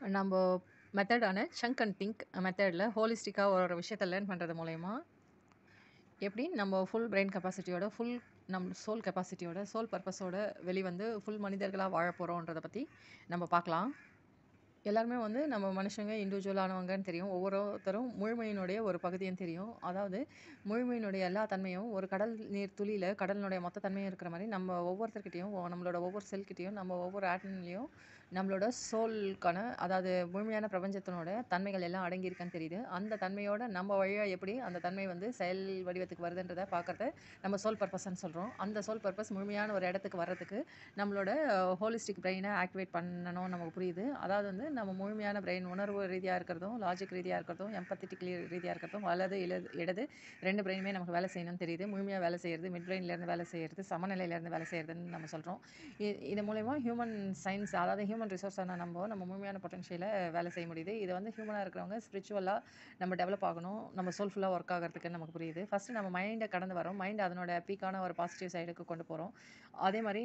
நம்ப மெத்தடான chunk and think மெத்தடில் ஹோலிஸ்டிக்காக ஒரு ஒரு விஷயத்த லேர்ன் பண்ணுறது மூலயமா எப்படி நம்ம ஃபுல் பிரெயின் கெப்பாசிட்டியோட ஃபுல் நம் சோல் கெப்பாசிட்டியோட சோல் பர்பஸோட வெளிவந்து ஃபுல் மனிதர்களாக வாழ போகிறோன்றத பற்றி நம்ம பார்க்கலாம் எல்லாருமே வந்து நம்ம மனுஷங்க இண்டிவிஜுவலானவங்கன்னு தெரியும் ஒவ்வொருத்தரும் முழுமையினுடைய ஒரு பகுதின்னு தெரியும் அதாவது முழுமையினுடைய எல்லா தன்மையும் ஒரு கடல் நீர் துளியில் கடலினுடைய மொத்த தன்மையும் இருக்கிற மாதிரி நம்ம ஒவ்வொருத்தர்கிட்டையும் நம்மளோட ஒவ்வொரு செல்கிட்டையும் நம்ம ஒவ்வொரு ஆட்டம்லேயும் நம்மளோட சோலுக்கான அதாவது முழுமையான பிரபஞ்சத்தினோட தன்மைகள் எல்லாம் அடங்கியிருக்குன்னு தெரியுது அந்த தன்மையோட நம்ம வழியாக எப்படி அந்த தன்மை வந்து செயல் வடிவத்துக்கு வருதுன்றதை பார்க்குறத நம்ம சோல் பர்பஸ்ன்னு சொல்கிறோம் அந்த சோல் பர்பஸ் முழுமையான ஒரு இடத்துக்கு வர்றதுக்கு நம்மளோட ஹோலிஸ்டிக் பிரெயினை ஆக்டிவேட் பண்ணணும் நமக்கு புரியுது அதாவது வந்து நம்ம முழுமையான பிரெயின் உணர்வு ரீதியாக இருக்கிறதும் லாஜிக் ரீதியாக இருக்கிறதும் எம்பத்திட்டிக் ரீதியாக இருக்கிறதும் வலது இலது இடது ரெண்டு பிரெயினுமே நமக்கு வேலை செய்யணும்னு தெரியுது முழுமையாக வேலை செய்கிறது மிட் பிரெயின்லேருந்து வேலை செய்கிறது சமநிலையிலேருந்து வேலை செய்கிறதுன்னு நம்ம சொல்கிறோம் இது மூலயமா ஹியூமன் சயின்ஸ் அதாவது ஹியூமன் ரிசோர்ஸான நம்ம நம்ம முழுமையான பொட்டன்ஷியலை வேலை செய்ய முடியுது இது வந்து ஹியூமனாக இருக்கிறவங்க ஸ்பிரிச்சுவலாக நம்ம டெவலப் ஆகணும் நம்ம சோல்ஃபுல்லாக ஒர்க் ஆகிறதுக்கு நமக்கு புரியுது ஃபஸ்ட்டு நம்ம மைண்டை கடந்து வரோம் மைண்ட் அதனோட பீக்கான ஒரு பாசிட்டிவ் சைடுக்கு கொண்டு போகிறோம் அதே மாதிரி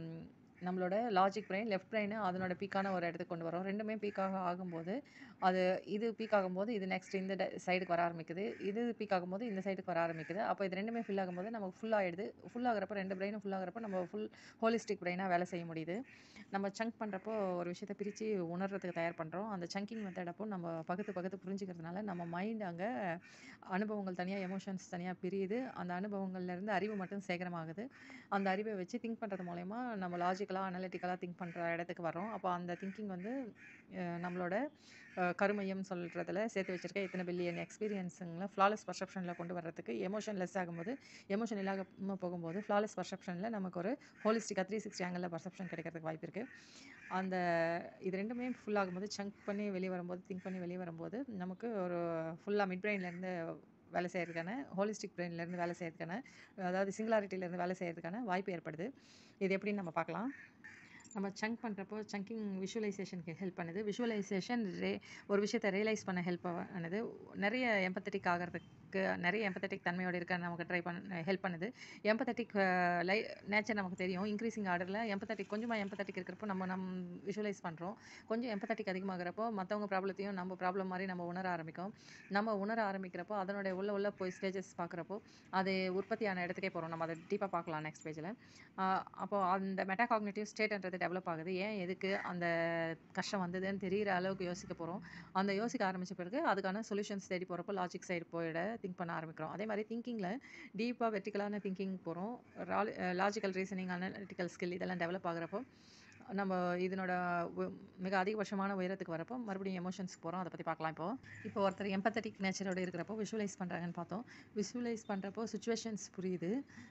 நம்மளோட லாஜிக் பிரெயின் லெஃப்ட் பிரெயினை அதனோட பீக்கான ஒரு இடத்துக்கு கொண்டு வரோம் ரெண்டுமே பீக்காக ஆகும்போது அது இது பீக் ஆகும்போது இது நெக்ஸ்ட் இந்த சைடுக்கு வர ஆரம்பிக்குது இது பீக் ஆகும்போது இந்த சைடுக்கு வர ஆரம்பிக்குது அப்போ இது ரெண்டுமே ஃபில் ஆகும்போது நமக்கு ஃபுல் ஆகிடுது ஃபுல் ஆகிறப்ப ரெண்டு பிரெயினும் ஃபுல் ஆகிறப்ப நம்ம ஃபுல் ஹோலிஸ்டிக் பிரெயினாக வேலை செய்ய முடியுது நம்ம சங்க் பண்ணுறப்போ ஒரு விஷயத்தை பிரித்து உணர்றதுக்கு தயார் பண்ணுறோம் அந்த சங்கிங் மெத்தட் அப்போ நம்ம பகுத்து பகுத்து புரிஞ்சுக்கிறதுனால நம்ம மைண்ட் அங்கே அனுபவங்கள் தனியாக எமோஷன்ஸ் தனியாக பிரியுது அந்த அனுபவங்கள்லேருந்து அறிவு மட்டும் சேகரமாகுது அந்த அறிவை வச்சு திங்க் பண்ணுறது மூலயமா நம்ம லாஜிக்கலாக அனலிட்டிக்கலாக திங்க் பண்ணுற இடத்துக்கு வரோம் அப்போ அந்த திங்கிங் வந்து நம்மளோட கருமையம் சொல்கிறதுல சேர்த்து வச்சுருக்க இத்தனை பில்லியன் எக்ஸ்பீரியன்ஸுங்களை ஃப்ளாலஸ் பர்செப்ஷனில் கொண்டு வர்றதுக்கு எமோஷன் லெஸ் ஆகும்போது எமோஷன் இல்லாமல் போகும்போது ஃப்ளாலஸ் பர்செப்ஷனில் நமக்கு ஒரு ஹோலிஸ்டிக்காக த்ரீ சிக்ஸ்டி ஆங்கிளில் பர்செப்ஷன் கிடைக்கிறதுக்கு வாய்ப்பு இருக்குது அந்த இது ரெண்டுமே ஃபுல் ஆகும்போது சங்க் பண்ணி வெளியே வரும்போது திங்க் பண்ணி வெளியே வரும்போது நமக்கு ஒரு ஃபுல்லாக மிட் பிரெயின்லேருந்து வேலை செய்கிறதுக்கான ஹோலிஸ்டிக் பிரெயின்லேருந்து வேலை செய்கிறதுக்கான அதாவது சிங்குலாரிட்டியிலேருந்து வேலை செய்கிறதுக்கான வாய்ப்பு ஏற்படுது இது எப்படின்னு நம்ம பார்க்கலாம் நம்ம சங்க் பண்ணுறப்போ சங்கிங் விஷுவலைசேஷனுக்கு ஹெல்ப் பண்ணுது விஷுவலைசேஷன் ரே ஒரு விஷயத்தை ரியலைஸ் பண்ண ஹெல்ப் பண்ணுது நிறைய எம்பத்தட்டிக் ஆகிறதுக்கு நிறைய எம்பத்தட்டிக் தன்மையோடு இருக்க நமக்கு ட்ரை பண்ண ஹெல்ப் பண்ணுது எம்பத்தட்டிக் லை நேச்சர் நமக்கு தெரியும் இன்க்ரீசிங் ஆர்டரில் எம்பத்தட்டிக் கொஞ்சமாக எம்பத்தட்டிக் இருக்கிறப்போ நம்ம நம் விஷுவலைஸ் பண்ணுறோம் கொஞ்சம் எம்பத்தட்டிக் அதிகமாகிறப்போ மற்றவங்க ப்ராப்ளத்தையும் நம்ம ப்ராப்ளம் மாதிரி நம்ம உணர ஆரம்பிக்கும் நம்ம உணர ஆரம்பிக்கிறப்போ அதனுடைய உள்ள உள்ள போய் ஸ்டேஜஸ் பார்க்குறப்போ அது உற்பத்தியான இடத்துக்கே போகிறோம் நம்ம அதை டீப்பாக பார்க்கலாம் நெக்ஸ்ட் பேஜில் அப்போது அந்த மெட்டாகாக்னேட்டிவ் ஸ்டேட்ன்றது டெவலப் ஆகுது ஏன் எதுக்கு அந்த கஷ்டம் வந்ததுன்னு தெரிகிற அளவுக்கு யோசிக்க போகிறோம் அந்த யோசிக்க ஆரம்பித்த பிறகு அதுக்கான சொல்யூஷன்ஸ் தேடி போகிறப்போ லாஜிக் சைடு போயிட திங்க் பண்ண ஆரம்பிக்கிறோம் அதே மாதிரி திங்கிங்கில் டீப்பாக வெர்டிக்கலான திங்கிங் போகிறோம் லாஜிக்கல் ரீசனிங் அனலிட்டிக்கல் ஸ்கில் இதெல்லாம் டெவலப் ஆகிறப்போ நம்ம இதனோட மிக அதிகபட்சமான உயரத்துக்கு வரப்போ மறுபடியும் எமோஷன்ஸ்க்கு போகிறோம் அதை பற்றி பார்க்கலாம் இப்போது இப்போ ஒருத்தர் எம்பத்தட்டிக் நேச்சரோடு இருக்கிறப்போ விஷுவலைஸ் பண்ணுறாங்கன்னு பார்த்தோம் விஷுவலைஸ் பண்ணுறப்போ சுச்சுவேஷன்ஸ் புரியுது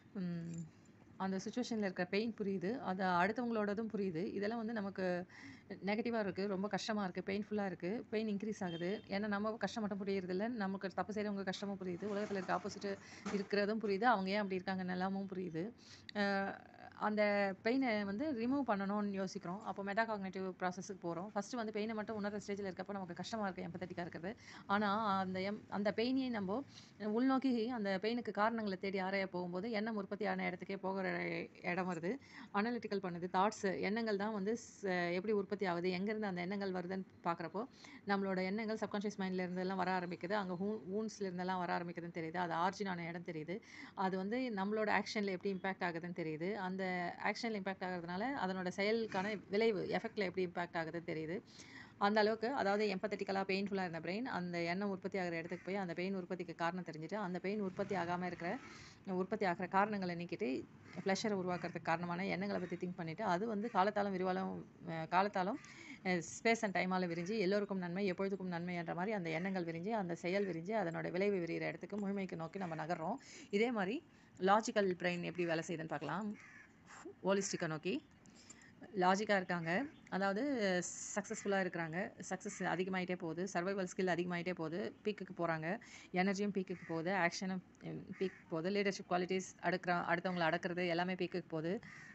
அந்த சுச்சுவேஷனில் இருக்கிற பெயின் புரியுது அது அடுத்தவங்களோடதும் புரியுது இதெல்லாம் வந்து நமக்கு நெகட்டிவாக இருக்குது ரொம்ப கஷ்டமாக இருக்குது பெயின்ஃபுல்லாக இருக்குது பெயின் இன்க்ரீஸ் ஆகுது ஏன்னா நம்ம கஷ்டம் மட்டும் புரியுறதில்ல நமக்கு தப்பு செய்கிறவங்க கஷ்டமும் புரியுது உலகத்தில் இருக்க ஆப்போசிட்டு இருக்கிறதும் புரியுது அவங்க ஏன் அப்படி இருக்காங்க எல்லாமும் புரியுது அந்த பெயினை வந்து ரிமூவ் பண்ணணும்னு யோசிக்கிறோம் அப்போ மெட்டாகாக்னேட்டிவ் ப்ராசஸுக்கு போகிறோம் ஃபஸ்ட்டு வந்து பெயினை மட்டும் உணர்ற ஸ்டேஜில் இருக்கப்போ நமக்கு கஷ்டமாக இருக்குது எம்பத்தட்டிக்காக இருக்கிறது ஆனால் அந்த எம் அந்த பெயினையே நம்ம உள்நோக்கி அந்த பெயினுக்கு காரணங்களை தேடி ஆராய போகும்போது எண்ணம் உற்பத்தியான இடத்துக்கே போகிற இடம் வருது அனலிட்டிக்கல் பண்ணுது தாட்ஸ் எண்ணங்கள் தான் வந்து எப்படி உற்பத்தி ஆகுது எங்கேருந்து அந்த எண்ணங்கள் வருதுன்னு பார்க்குறப்போ நம்மளோட எண்ணங்கள் சப்கான்ஷியஸ் மைண்ட்லேருந்து எல்லாம் வர ஆரம்பிக்குது அங்கே ஹூ ஊன்ஸ்லேருந்தெல்லாம் வர ஆரம்பிக்குதுன்னு தெரியுது அது ஆர்ஜினான இடம் தெரியுது அது வந்து நம்மளோட ஆக்ஷனில் எப்படி இம்பேக்ட் ஆகுதுன்னு தெரியுது அந்த ஆக்ஷனில் இம்பேக்ட் ஆகிறதுனால அதனோட செயலுக்கான விளைவு எஃபெக்டில் எப்படி இம்பேக்ட் ஆகுதுன்னு தெரியுது அந்த அளவுக்கு அதாவது எம்பத்தட்டிக்கலாக பெயின்ஃபுல்லாக இருந்த பிரெயின் அந்த எண்ணம் உற்பத்தி ஆகிற இடத்துக்கு போய் அந்த பெயின் உற்பத்திக்கு காரணம் தெரிஞ்சுட்டு அந்த பெயின் உற்பத்தி ஆகாமல் இருக்கிற உற்பத்தி ஆகிற காரணங்களை நீக்கிட்டு ப்ளஷரை உருவாக்குறதுக்கு காரணமான எண்ணங்களை பற்றி திங்க் பண்ணிவிட்டு அது வந்து காலத்தாலும் விரிவாலும் காலத்தாலும் ஸ்பேஸ் அண்ட் டைமால் விரிஞ்சு எல்லோருக்கும் நன்மை எப்பொழுதுக்கும் நன்மை என்ற மாதிரி அந்த எண்ணங்கள் விரிஞ்சு அந்த செயல் விரிஞ்சு அதனோட விளைவு விரிகிற இடத்துக்கு முழுமைக்கு நோக்கி நம்ம நகர்றோம் இதே மாதிரி லாஜிக்கல் பிரெயின் எப்படி வேலை செய்யுதுன்னு பார்க்கலாம் ஹோலிஸ்டிக்கை நோக்கி லாஜிக்காக இருக்காங்க அதாவது சக்ஸஸ்ஃபுல்லாக இருக்கிறாங்க சக்ஸஸ் அதிகமாகிட்டே போகுது சர்வைவல் ஸ்கில் அதிகமாகிட்டே போகுது பீக்குக்கு போகிறாங்க எனர்ஜியும் பீக்குக்கு போகுது ஆக்ஷனும் பீக் போகுது லீடர்ஷிப் குவாலிட்டிஸ் அடுக்கிற அடுத்தவங்களை அடக்கிறது எல்லாமே பீக்குக்கு போகுது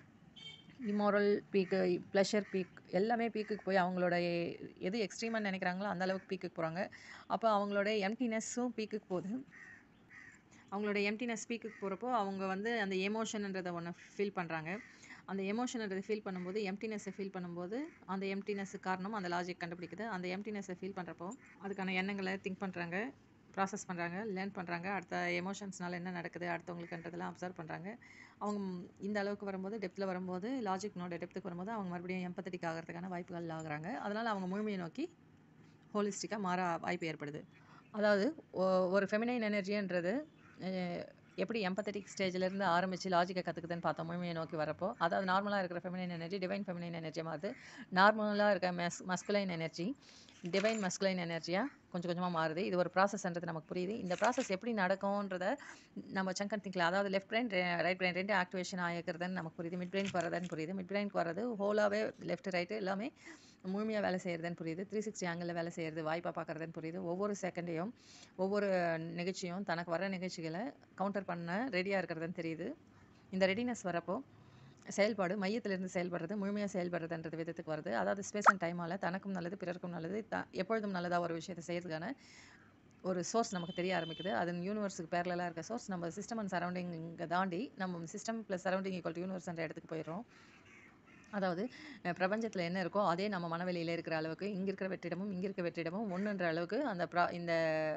இமாரல் பீக்கு ப்ளஷர் பீக் எல்லாமே பீக்குக்கு போய் அவங்களோட எது எக்ஸ்ட்ரீமாக நினைக்கிறாங்களோ அந்த அளவுக்கு பீக்குக்கு போகிறாங்க அப்போ அவங்களோட எம்டினஸ்ஸும் பீக்குக்கு போகுது அவங்களோட எம்டினஸ் பீக்குக்கு போகிறப்போ அவங்க வந்து அந்த எமோஷன்ன்றதை ஒன்று ஃபீல் பண்ணுறாங்க அந்த எமோஷன்ன்றதை ஃபீல் பண்ணும்போது எம்டினெஸ்ஸை ஃபீல் பண்ணும்போது அந்த எம்டினஸ்ஸுக்கு காரணம் அந்த லாஜிக் கண்டுபிடிக்குது அந்த எம்டினஸ்ஸை ஃபீல் பண்ணுறப்போ அதுக்கான எண்ணங்களை திங்க் பண்ணுறாங்க ப்ராசஸ் பண்ணுறாங்க லேர்ன் பண்ணுறாங்க அடுத்த எமோஷன்ஸ்னால என்ன நடக்குது அடுத்தவங்களுக்குன்றதெல்லாம் அப்சர்வ் பண்ணுறாங்க அவங்க ம், இந்த அளவுக்கு வரும்போது டெப்த்தில் வரும்போது லாஜிக்னோட டெப்த்துக்கு வரும்போது அவங்க மறுபடியும் எம்பத்தட்டிக் ஆகிறதுக்கான வாய்ப்புகள் ஆகுறாங்க அதனால் அவங்க முழுமையை நோக்கி ஹோலிஸ்டிக்காக மாற வாய்ப்பு ஏற்படுது அதாவது ஒ- ஒரு ஃபெமினைன் எனர்ஜின்றது அஹ், எப்படி எம்பத்தட்டிக் ஸ்டேஜ்லேருந்து ஆரம்பித்து லாஜிக்கை கற்றுக்குதுன்னு பார்த்தோம் முழுமையை நோக்கி வரப்போ அதாவது நார்மலாக இருக்கிற feminine energy divine feminine energy மாறுது நார்மலாக இருக்க மஸ் மஸ்குலைன் எனர்ஜி டிவைன் மஸ்குலைன் எனர்ஜியாக கொஞ்சம் கொஞ்சமாக மாறுது இது ஒரு ப்ராசஸ்ன்றது நமக்கு புரியுது இந்த ப்ராசஸ் எப்படி நடக்கும்ன்றத நம்ம சங்கன் திங்கில் அதாவது லெஃப்ட் பிரெயின் ரைட் பிரெயின் ரெண்டு ஆக்டிவேஷன் ஆகிக்கிறதுன்னு நமக்கு புரியுது மிட் பிரெயின் வரதுன்னு புரியுது மிட் பிரெயினுக்கு வர்றது ஹோலாகவே லெஃப்ட் ரைட்டு எல்லாமே முழுமையாக வேலை செய்கிறதுன்னு புரியுது த்ரீ சிக்ஸ்டி ஆங்கிளில் வேலை செய்கிறது வாய்ப்பாக பார்க்குறதுன்னு புரியுது ஒவ்வொரு செகண்டையும் ஒவ்வொரு நிகழ்ச்சியும் தனக்கு வர நிகழ்ச்சிகளை கவுண்டர் பண்ண ரெடியாக இருக்கிறதுன்னு தெரியுது இந்த ரெடினஸ் வரப்போ செயல்பாடு மையத்திலிருந்து செயல்படுறது முழுமையாக செயல்படுறதுன்றது விதத்துக்கு வருது அதாவது ஸ்பேஸ் அண்ட் டைமால் தனக்கும் நல்லது பிறருக்கும் நல்லது த எப்பொழுதும் நல்லதாக ஒரு விஷயத்தை செய்யறதுக்கான ஒரு சோர்ஸ் நமக்கு தெரிய ஆரம்பிக்குது அது யூனிவர்ஸுக்கு பேரலாக இருக்க சோர்ஸ் நம்ம சிஸ்டம் அண்ட் சரௌண்டிங் தாண்டி நம்ம system plus surrounding equal to யூனிவர்ஸ்ன்ற இடத்துக்கு போயிடுறோம் அதாவது பிரபஞ்சத்தில் என்ன இருக்கோ அதே நம்ம மனவெளியில் இருக்கிற அளவுக்கு இங்கே இருக்கிற வெற்றிடமும் இங்கே இருக்கிற வெற்றிடமும் ஒன்றுன்ற அளவுக்கு அந்த ப்ரா இந்த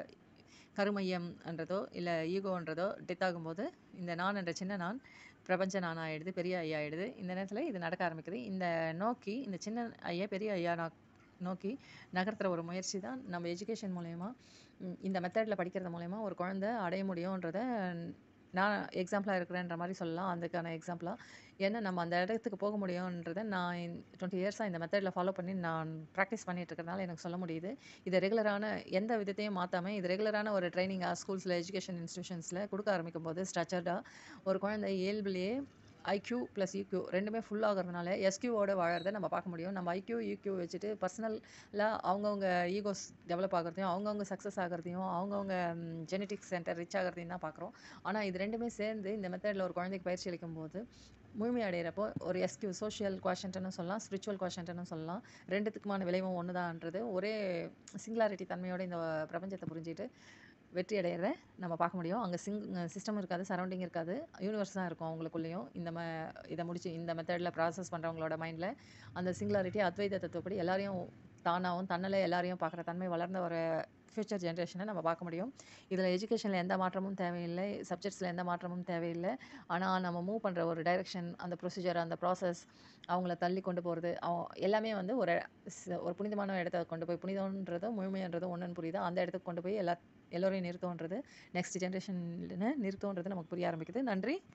கருமையம்ன்றதோ இல்லை ஈகோன்றதோ டெத் ஆகும்போது இந்த நான் என்ற சின்ன நான் பிரபஞ்ச நான் ஆயிடுது பெரிய ஐயா ஆயிடுது இந்த நேரத்தில் இது நடக்க ஆரம்பிக்குது இந்த நோக்கி இந்த சின்ன ஐயா பெரிய ஐயா நா நோக்கி நகர்த்துற ஒரு முயற்சி தான் நம்ம எஜுகேஷன் மூலயமா ம், இந்த மெத்தடில் படிக்கிறது மூலயமா ஒரு குழந்தை அடைய முடியுன்றத நான் எக்ஸாம்பிளாக இருக்கிறேன்ற மாதிரி சொல்லலாம் அதுக்கான எக்ஸாம்பிளாக ஏன்னா நம்ம அந்த இடத்துக்கு போக முடியுன்றதை நான் டுவெண்ட்டி இயர்ஸாக இந்த மெத்தடில் ஃபாலோ பண்ணி நான் ப்ராக்டிஸ் பண்ணிட்டு இருக்கிறதுனால எனக்கு சொல்ல முடியுது இது ரெகுலரான எந்த விதத்தையும் மாற்றாமல் இது ரெகுலரான ஒரு ட்ரைனிங் ஸ்கூல்ஸில் எஜுகேஷன் இன்ஸ்டியூஷன்ஸில் கொடுக்க ஆரம்பிக்கும் போது ஸ்ட்ரக்சர்டாக ஒரு குழந்தை இயல்புலேயே ஐக்யூ ப்ளஸ் யூக்யூ ரெண்டுமே ஃபுல் ஆகிறதுனால எஸ்கியூவோட வாழறதை நம்ம பார்க்க முடியும் நம்ம ஐக்யூ யூக்யூ வச்சுட்டு பர்சனலாக அவங்கவுங்க ஈகோஸ் டெவலப் ஆகிறதையும் அவங்கவுங்க சக்ஸஸ் ஆகிறதையும் அவங்கவுங்க ஜெனட்டிக் சென்டர் ரிச் ஆகிறதையும் தான் பார்க்குறோம் ஆனால் இது ரெண்டுமே சேர்ந்து இந்த மெத்தடில் ஒரு குழந்தைக்கு பயிற்சி அளிக்கும் போது முழுமை அடைகிறப்போ ஒரு எஸ்கியூ சோஷியல் குவாஷன்ட்னு சொல்லலாம் ஸ்பிரிச்சுவல் குவாஷன்ட்னு சொல்லலாம் ரெண்டுத்துக்குமான விளைவும் ஒன்று தான்ன்றது ஒரே சிங்குலாரிட்டி தன்மையோட இந்த பிரபஞ்சத்தை புரிஞ்சுட்டு வெற்றி அடையிறத நம்ம பார்க்க முடியும் அங்கே சிங் சிஸ்டம் இருக்காது சரௌண்டிங் இருக்காது யூனிவர்ஸ் தான் இருக்கும் அவங்களுக்குள்ளேயும் இந்த ம இதை முடிச்சு இந்த மெத்தடில் ப்ராசஸ் பண்ணுறவங்களோட மைண்டில் அந்த சிங்குலாரிட்டி அத்வைத தத்துவப்படி எல்லாரையும் தானாகவும் தன்னில் எல்லாரையும் பார்க்குற தன்மை வளர்ந்த ஒரு ஃப்யூச்சர் ஜென்ரேஷனை நம்ம பார்க்க முடியும் இதில் எஜுகேஷனில் எந்த மாற்றமும் தேவையில்லை சப்ஜெக்ட்ஸில் எந்த மாற்றமும் தேவையில்லை ஆனால் நம்ம மூவ் பண்ணுற ஒரு டைரெக்ஷன் அந்த ப்ரொசீஜர் அந்த ப்ராசஸ் அவங்கள தள்ளி கொண்டு போகிறது அவ எல்லாமே வந்து ஒரு ஸ்- ஒரு புனிதமான இடத்த கொண்டு போய் புனிதன்றதும் முழுமைன்றதும் ஒன்றுன்னு புரியுது அந்த இடத்துக்கு கொண்டு போய் எல்லா எல்லோரையும் நிறுத்தோன்றது நெக்ஸ்ட் ஜென்ரேஷன் நிறுத்தோன்றது நமக்கு புரிய ஆரம்பிக்குது நன்றி